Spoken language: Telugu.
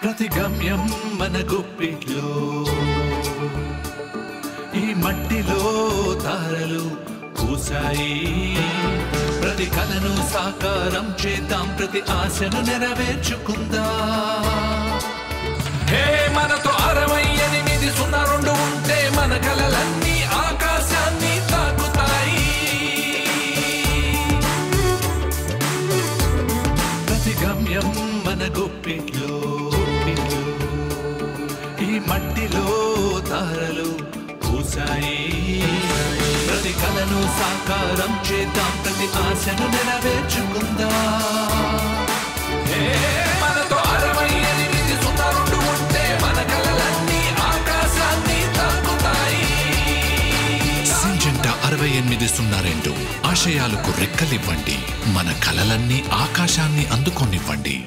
ప్రతి గమ్యం మన గుప్పిట్లో ఈ మట్టిలో తారలు పూసాయి ప్రతి కలను సాకారం చేద్దాం ప్రతి ఆశను నెరవేర్చుకుందా హే మనతో అరవై ఎనిమిది సున్నా రెండు ఉంటే మన కలలన్నీ ఆకాశాన్ని తాకుతాయి ప్రతి గమ్యం మన గుప్పిట్లో ఈ మట్టిలో తారలు పూసాయి ప్రతి కలను సాకారం చేద్దాం ప్రతి ఆశను నెరవేర్చుకుందా హే, మనతో అరవై ఎనిమిది సున్నా రెండు ఉంటే మన కలలన్నీ ఆకాశాన్ని తాకుతాయి సింజంట అరవై ఎనిమిది సున్నా రెండు ఆశయాలకు రెక్కలివ్వండి మన కలలన్నీ ఆకాశాన్ని అందుకొనివ్వండి